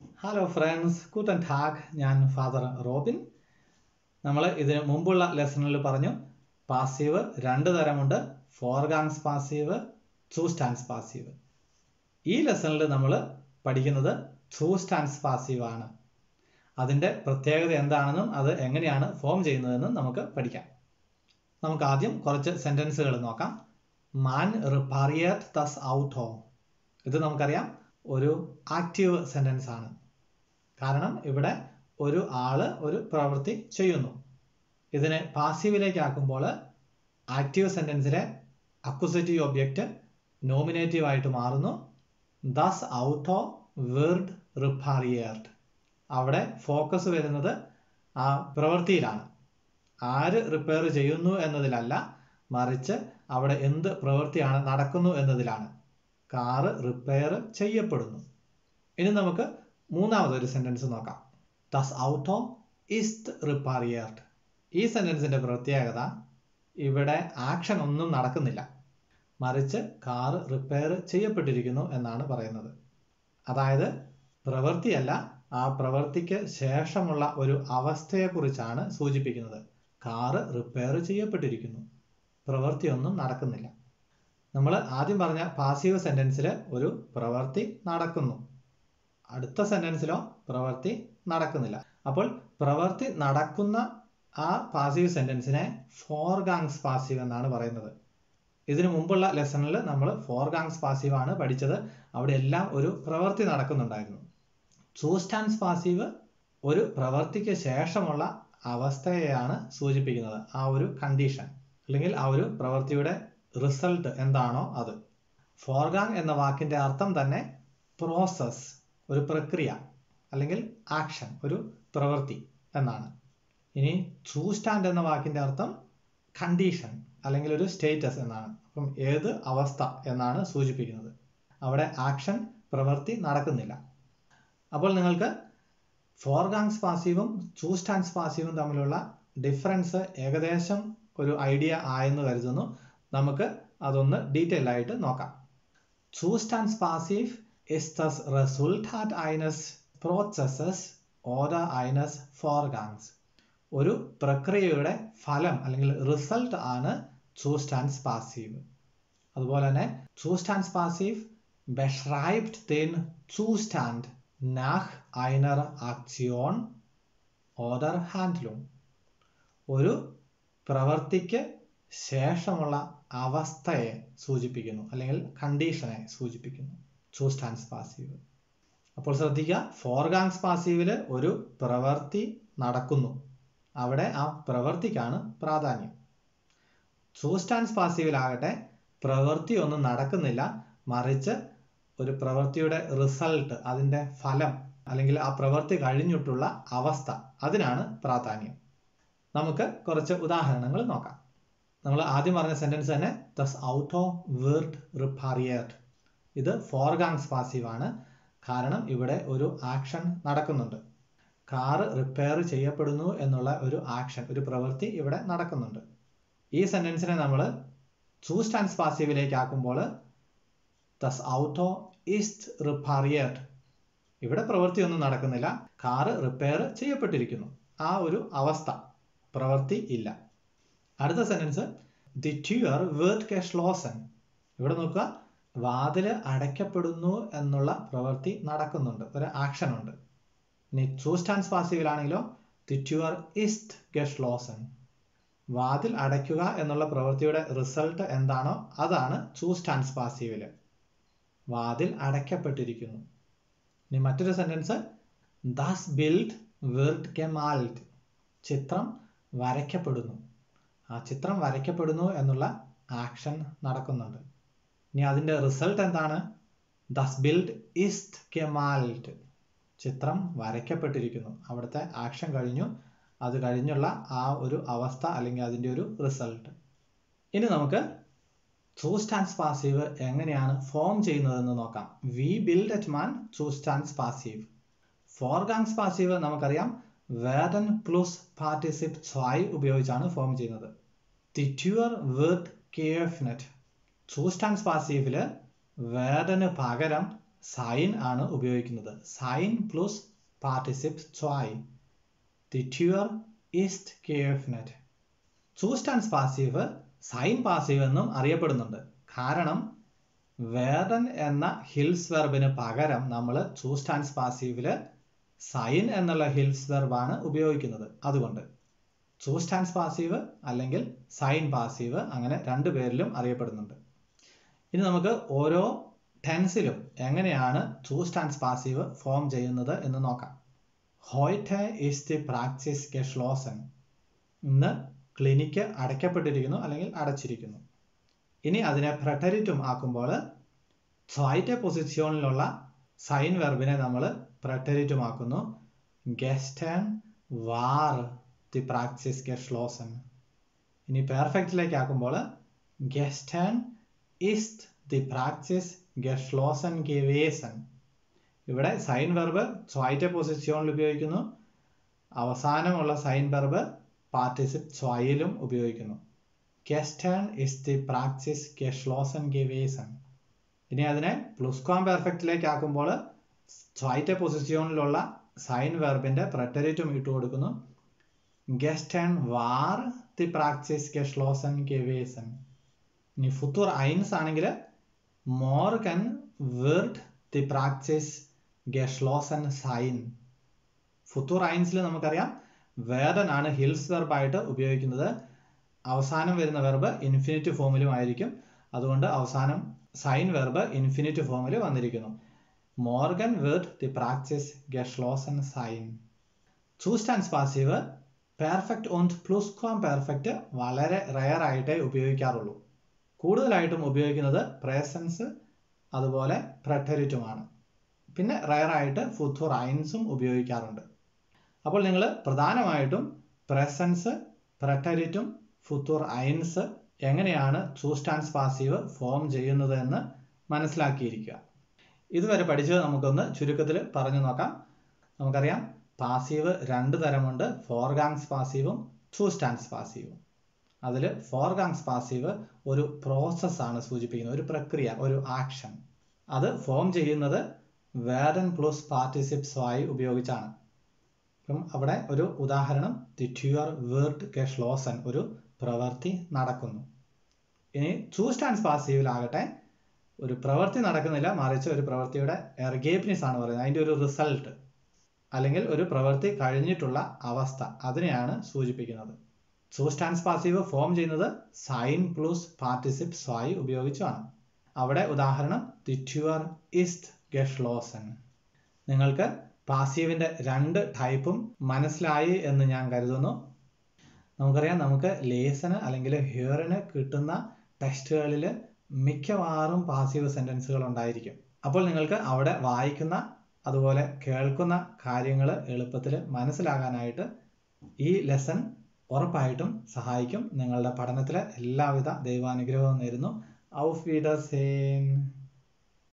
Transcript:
Hello friends കൂട്ടൻ ടാഗ് ഞാൻ ഫാദർ റോബിൻ നമ്മൾ ഇതിന് മുമ്പുള്ള ലെസണിൽ പറഞ്ഞു പാസീവ് രണ്ട് തരമുണ്ട് ഫോർഗാങ്സ് പാസീവ് സൂസ്റ്റാൻസ് പാസീവ് ഈ ലെസണിൽ നമ്മൾ പഠിക്കുന്നത് സൂസ്റ്റാൻസ് പാസീവ് ആണ് അതിൻ്റെ പ്രത്യേകത എന്താണെന്നും അത് എങ്ങനെയാണ് ഫോം ചെയ്യുന്നതെന്നും നമുക്ക് പഠിക്കാം നമുക്ക് ആദ്യം കുറച്ച് സെൻറ്റൻസുകൾ നോക്കാം മാൻ റിപ്പാറിയറ്റ് തസ് ഔട്ട് ഹോം ഇത് നമുക്കറിയാം ഒരു ആക്റ്റീവ് സെൻറ്റൻസ് ആണ് കാരണം ഇവിടെ ഒരു ആള് ഒരു പ്രവൃത്തി ചെയ്യുന്നു ഇതിനെ പാസീവിലേക്ക് ആക്കുമ്പോൾ ആക്റ്റീവ് സെൻറ്റൻസിലെ അക്വസേറ്റീവ് ഒബ്ജക്റ്റ് നോമിനേറ്റീവ് ആയിട്ട് മാറുന്നു ദസ് ഔട്ടോ വേർഡ് റിപ്പാറിയേർഡ് അവിടെ ഫോക്കസ് വരുന്നത് ആ പ്രവൃത്തിയിലാണ് ആര് റിപ്പയർ ചെയ്യുന്നു എന്നതിലല്ല മറിച്ച് അവിടെ എന്ത് പ്രവൃത്തിയാണ് നടക്കുന്നു എന്നതിലാണ് കാറ് റിപ്പയർ ചെയ്യപ്പെടുന്നു ഇനി നമുക്ക് മൂന്നാമതൊരു സെന്റൻസ് നോക്കാം ദസ് ഔട്ടോ ഇസ്റ്റ് റിപ്പാറിയേർഡ് ഈ സെന്റൻസിന്റെ പ്രത്യേകത ഇവിടെ ആക്ഷൻ ഒന്നും നടക്കുന്നില്ല മറിച്ച് കാറ് റിപ്പയർ ചെയ്യപ്പെട്ടിരിക്കുന്നു എന്നാണ് പറയുന്നത് അതായത് പ്രവൃത്തിയല്ല ആ പ്രവൃത്തിക്ക് ശേഷമുള്ള ഒരു അവസ്ഥയെക്കുറിച്ചാണ് സൂചിപ്പിക്കുന്നത് കാറ് റിപ്പയർ ചെയ്യപ്പെട്ടിരിക്കുന്നു പ്രവൃത്തിയൊന്നും നടക്കുന്നില്ല നമ്മൾ ആദ്യം പറഞ്ഞ പാസീവ് സെന്റൻസിൽ ഒരു പ്രവൃത്തി നടക്കുന്നു അടുത്ത സെന്റൻസിലോ പ്രവൃത്തി നടക്കുന്നില്ല അപ്പോൾ പ്രവൃത്തി നടക്കുന്ന ആ പാസീവ് സെന്റൻസിനെ ഫോർഗാങ്സ് പാസീവ് എന്നാണ് പറയുന്നത് ഇതിനു മുമ്പുള്ള ലെസണിൽ നമ്മൾ ഫോർഗാങ്സ് പാസീവ് ആണ് പഠിച്ചത് അവിടെ എല്ലാം ഒരു പ്രവൃത്തി നടക്കുന്നുണ്ടായിരുന്നു സൂസ്റ്റാൻസ് പാസീവ് ഒരു പ്രവൃത്തിക്ക് ശേഷമുള്ള അവസ്ഥയെയാണ് സൂചിപ്പിക്കുന്നത് ആ ഒരു കണ്ടീഷൻ അല്ലെങ്കിൽ ആ ഒരു പ്രവൃത്തിയുടെ റിസൾട്ട് എന്താണോ അത് ഫോർഗാങ് എന്ന വാക്കിന്റെ അർത്ഥം തന്നെ പ്രോസസ് ഒരു പ്രക്രിയ അല്ലെങ്കിൽ ആക്ഷൻ ഒരു പ്രവൃത്തി എന്നാണ് ഇനി സൂസ്റ്റാൻഡ് എന്ന വാക്കിന്റെ അർത്ഥം കണ്ടീഷൻ അല്ലെങ്കിൽ ഒരു സ്റ്റേറ്റസ് എന്നാണ് അപ്പം ഏത് അവസ്ഥ എന്നാണ് സൂചിപ്പിക്കുന്നത് അവിടെ ആക്ഷൻ പ്രവൃത്തി നടക്കുന്നില്ല അപ്പോൾ നിങ്ങൾക്ക് ഫോർഗാങ്സ് പാസീവും സൂസ്റ്റാൻസ് പാസീവും തമ്മിലുള്ള ഡിഫറൻസ് ഏകദേശം ഒരു ഐഡിയ ആയെന്ന് കരുതുന്നു നമുക്ക് അതൊന്ന് ഡീറ്റെയിൽ ആയിട്ട് നോക്കാം Zustands passiv ist das Resultat eines Prozesses oder eines Vorgangs. ഒരു പ്രക്രിയയുടെ ഫലം അല്ലെങ്കിൽ റിസൾട്ട് ആണ് സൂസ്റ്റാൻസ് പാസീവ് അതുപോലെ തന്നെ സൂസ്റ്റാൻസ് പാസീവ് beschreibt den Zustand nach einer Aktion oder Handlung. ഒരു പ്രവൃത്തിക്ക് ശേഷമുള്ള അവസ്ഥയെ സൂചിപ്പിക്കുന്നു അല്ലെങ്കിൽ കണ്ടീഷനെ സൂചിപ്പിക്കുന്നു സൂസ്റ്റാൻസ് പാസീവ് അപ്പോൾ ശ്രദ്ധിക്കുക ഫോർഗാങ്സ് പാസീവില് ഒരു പ്രവൃത്തി നടക്കുന്നു അവിടെ ആ പ്രവൃത്തിക്കാണ് പ്രാധാന്യം സൂസ്റ്റാൻസ് പാസീവിലാകട്ടെ പ്രവൃത്തി ഒന്നും നടക്കുന്നില്ല മറിച്ച് ഒരു പ്രവൃത്തിയുടെ റിസൾട്ട് അതിൻ്റെ ഫലം അല്ലെങ്കിൽ ആ പ്രവൃത്തി കഴിഞ്ഞിട്ടുള്ള അവസ്ഥ അതിനാണ് പ്രാധാന്യം നമുക്ക് കുറച്ച് ഉദാഹരണങ്ങൾ നോക്കാം നമ്മൾ ആദ്യം പറഞ്ഞ സെന്റൻസ് തന്നെ ദസ് ഔട്ടോ വേർഡ് റിപ്പാറിയേർഡ് ഇത് ഫോർഗാങ്സ് പാസീവ് ആണ് കാരണം ഇവിടെ ഒരു ആക്ഷൻ നടക്കുന്നുണ്ട് കാറ് റിപ്പയർ ചെയ്യപ്പെടുന്നു എന്നുള്ള ഒരു ആക്ഷൻ ഒരു പ്രവൃത്തി ഇവിടെ നടക്കുന്നുണ്ട് ഈ സെന്റൻസിനെ നമ്മൾ സൂസ്റ്റാൻസ് പാസീവിലേക്ക് ആക്കുമ്പോൾ ദസ് ഔട്ടോ ഈസ്റ്റ് റിപ്പാറിയേർഡ് ഇവിടെ പ്രവൃത്തിയൊന്നും നടക്കുന്നില്ല കാറ് റിപ്പയർ ചെയ്യപ്പെട്ടിരിക്കുന്നു ആ ഒരു അവസ്ഥ പ്രവൃത്തി ഇല്ല അടുത്ത സെന്റൻസ് ദി ട്യൂർ വേർഡ് geschlossen ഇവിടെ നോക്കുക വാതില് അടയ്ക്കപ്പെടുന്നു എന്നുള്ള പ്രവൃത്തി നടക്കുന്നുണ്ട് ഒരു ആക്ഷൻ ഉണ്ട് ഇനി സൂസ്റ്റാൻസ് പാസീവിലാണെങ്കിലോ ദി ട്യൂർ ഇസ്റ്റ് geschlossen വാതിൽ അടയ്ക്കുക എന്നുള്ള പ്രവൃത്തിയുടെ റിസൾട്ട് എന്താണോ അതാണ് സൂസ്റ്റാൻസ് പാസീവില് വാതിൽ അടയ്ക്കപ്പെട്ടിരിക്കുന്നു ഇനി മറ്റൊരു സെന്റൻസ് ദാസ് ബിൽഡ് വേർഡ് gemalt ചിത്രം വരയ്ക്കപ്പെടുന്നു ആ ചിത്രം വരയ്ക്കപ്പെടുന്നു എന്നുള്ള ആക്ഷൻ നടക്കുന്നുണ്ട് ഇനി അതിൻ്റെ റിസൾട്ട് എന്താണ് ദസ് ബിൽഡ് ഇസ്റ്റ് കെമാൽറ്റ് ചിത്രം വരയ്ക്കപ്പെട്ടിരിക്കുന്നു അവിടുത്തെ ആക്ഷൻ കഴിഞ്ഞു അത് കഴിഞ്ഞുള്ള ആ ഒരു അവസ്ഥ അല്ലെങ്കിൽ അതിൻ്റെ ഒരു റിസൾട്ട് ഇനി നമുക്ക് സൂസ്റ്റാൻസ് പാസീവ് എങ്ങനെയാണ് ഫോം ചെയ്യുന്നതെന്ന് നോക്കാം വി ബിൽഡ് അറ്റ് മാൻ സൂസ്റ്റാൻസ് പാസീവ് ഫോർഗാങ്സ് പാസീവ് നമുക്കറിയാം വേർഡൻ പ്ലസ് പാർട്ടിസിപ്പ് zwei ഉപയോഗിച്ചാണ് ഫോം ചെയ്യുന്നത് ദി ട്യൂർ വേർഡ് കേഫ്നെറ്റ് സൂസ്റ്റാൻസ് പാസീവില് വേർഡന് പകരം സൈൻ ആണ് ഉപയോഗിക്കുന്നത് സൈൻ പ്ലസ് പാർട്ടിസിപ്പ് ച്വായ് ദി ട്യൂർ ഈസ്റ്റ് കേഫ്നെറ്റ് ചൂസ്റ്റാൻസ് പാസീവ് സൈൻ പാസീവ് എന്നും അറിയപ്പെടുന്നുണ്ട് കാരണം വേർഡൻ എന്ന ഹിൽസ് വെർബിന് പകരം നമ്മൾ ചൂസ്റ്റാൻസ് പാസീവില് സൈൻ എന്നുള്ള ഹിൽസ് വെർബാണ് ഉപയോഗിക്കുന്നത് അതുകൊണ്ട് ചൂസ്റ്റാൻസ് പാസീവ് അല്ലെങ്കിൽ സൈൻ പാസീവ് അങ്ങനെ രണ്ടു പേരിലും അറിയപ്പെടുന്നുണ്ട് ഇനി നമുക്ക് ഓരോ ടെൻസിലും എങ്ങനെയാണ് ചൂസ്റ്റാൻസ് പാസീവ് ഫോം ചെയ്യുന്നത് എന്ന് നോക്കാം ഹോയ്റ്റ് ഈസ് ദി പ്രാക്ടീസ് ഗെഷ്ലോസൻ ഇന്ന് ക്ലിനിക്ക് അടയ്ക്കപ്പെട്ടിരിക്കുന്നു അല്ലെങ്കിൽ അടച്ചിരിക്കുന്നു ഇനി അതിനെ പ്രട്ടരിറ്റും ആക്കുമ്പോൾ സ്വൈറ്റെ പൊസിഷനിലുള്ള സൈൻ വെർബിനെ നമ്മൾ പ്രട്ടരിറ്റും ആക്കുന്നു ഗെസ്റ്റൻ വാർ ദി പ്രാക്ടീസ് ഗെഷ്ലോസൻ ഇനി പെർഫെക്റ്റിലേക്ക് ആക്കുമ്പോൾ ഗെസ്റ്റൻ ഇസ്റ്റ് ദി പ്രാക്ടീസ് ഗെഷ്ലോസൻ ഗെവേസൻ ഇവിടെ സൈൻ വെർബ് സ്വൈറ്റെ പൊസിഷനിൽ ഉപയോഗിക്കുന്നു അവസാനമുള്ള സൈൻ വെർബ് പാർട്ടിസിപ്പ് സ്വയിലും ഉപയോഗിക്കുന്നു ഗെസ്റ്റേൺ ഇസ് ദി പ്രാക്ടീസ് ഗെഷ്ലോസൻ ഗെവേസൻ ഇനി അതിനെ പ്ലുസ്ക്വാം പെർഫെക്റ്റിലേക്ക് ആക്കുമ്പോൾ സ്വൈറ്റെ പൊസിഷനിലുള്ള സൈൻ വെർബിന്റെ പ്രട്ടരിറ്റും ഇട്ട് കൊടുക്കുന്നു ഗെസ്റ്റേൺ വാർ ദി പ്രാക്ടീസ് ഗെഷ്ലോസൻ ഗെവേസൻ ഇനി ഫുത്തൂർ ഐൻസ് ആണെങ്കിൽ മോർഗൻ വിർഡ് ദി പ്രാക്ടീസ് ഗെഷ്ലോസൻ സൈൻ ഫുത്തൂർ ഐൻസിൽ നമുക്കറിയാം വേർഡൻ ആണ് ഹിൽസ് വെർബായിട്ട് ഉപയോഗിക്കുന്നത് അവസാനം വരുന്ന വെർബ് ഇൻഫിനിറ്റ് ഫോമിലും ആയിരിക്കും അതുകൊണ്ട് അവസാനം സൈൻ വെർബ് ഇൻഫിനിറ്റ് ഫോമിൽ വന്നിരിക്കുന്നു മോർഗൻ വിർഡ് ദി പ്രാക്ടീസ് ഗെഷ്ലോസൻ സൈൻ ചൂസ്റ്റാൻസ് പാസീവ് പെർഫെക്റ്റ് ഓണ്ട് പ്ലൂസ്ക്വാം പെർഫെക്റ്റ് വളരെ റെയർ ആയിട്ടേ ഉപയോഗിക്കാറുള്ളൂ കൂടുതലായിട്ടും ഉപയോഗിക്കുന്നത് പ്രേസൻസ് അതുപോലെ പ്രട്ടരിറ്റുമാണ് പിന്നെ റെയർ ആയിട്ട് ഫുത്തൂർ ഐൻസും ഉപയോഗിക്കാറുണ്ട് അപ്പോൾ നിങ്ങൾ പ്രധാനമായിട്ടും പ്രസൻസ് പ്രട്ടരിറ്റും ഫുത്തൂർ ഐൻസ് എങ്ങനെയാണ് ചൂസ്റ്റാൻസ് പാസീവ് ഫോം ചെയ്യുന്നത് എന്ന് മനസ്സിലാക്കിയിരിക്കുക ഇതുവരെ പഠിച്ചത് നമുക്കൊന്ന് ചുരുക്കത്തിൽ പറഞ്ഞു നോക്കാം നമുക്കറിയാം പാസീവ് രണ്ട് തരമുണ്ട് ഫോർഗാങ്സ് പാസീവും ചൂസ്റ്റാൻസ് പാസീവും അതിൽ ഫോർഗാങ്സ് പാസീവ് ഒരു പ്രോസസ്സാണ് സൂചിപ്പിക്കുന്നത് ഒരു പ്രക്രിയ ഒരു ആക്ഷൻ അത് ഫോം ചെയ്യുന്നത് വേർഡൻ പ്ലസ് പാർട്ടിസിപ്സ് ആയി ഉപയോഗിച്ചാണ് അപ്പം അവിടെ ഒരു ഉദാഹരണം ദി ട്യൂർ വേർഡ് ഗെഷ്ലോസൻ ഒരു പ്രവൃത്തി നടക്കുന്നു ഇനി ചൂസ്റ്റാൻസ് പാസീവിലാകട്ടെ ഒരു പ്രവൃത്തി നടക്കുന്നില്ല മറിച്ച് ഒരു പ്രവൃത്തിയുടെ എർഗേപ്നിസ് ആണ് പറയുന്നത് അതിൻ്റെ ഒരു റിസൾട്ട് അല്ലെങ്കിൽ ഒരു പ്രവൃത്തി കഴിഞ്ഞിട്ടുള്ള അവസ്ഥ അതിനെയാണ് സൂചിപ്പിക്കുന്നത് ചൂസ്റ്റാൻസ് പാസീവ് ഫോം ചെയ്യുന്നത് സൈൻ പ്ലസ് പാർട്ടിസിപ്പ് സ്വായി ഉപയോഗിച്ചാണ് അവിടെ ഉദാഹരണം ദി ട്യൂർ ഇസ്റ്റ് ഗെഷ്ലോസൻ നിങ്ങൾക്ക് പാസീവിന്റെ രണ്ട് ടൈപ്പും മനസ്സിലായി എന്ന് ഞാൻ കരുതുന്നു നമുക്കറിയാം നമുക്ക് ലേസന് അല്ലെങ്കിൽ ഹിയറിന് കിട്ടുന്ന ടെക്സ്റ്റുകളിൽ മിക്കവാറും പാസീവ് സെന്റൻസുകൾ ഉണ്ടായിരിക്കും അപ്പോൾ നിങ്ങൾക്ക് അവിടെ വായിക്കുന്ന അതുപോലെ കേൾക്കുന്ന കാര്യങ്ങൾ എളുപ്പത്തിൽ മനസ്സിലാകാനായിട്ട് ഈ ലെസൺ ഉറപ്പായിട്ടും സഹായിക്കും നിങ്ങളുടെ പഠനത്തിലെ എല്ലാവിധ ദൈവാനുഗ്രഹവും നേരുന്നു ഔഫ് വീഡർ സേൻ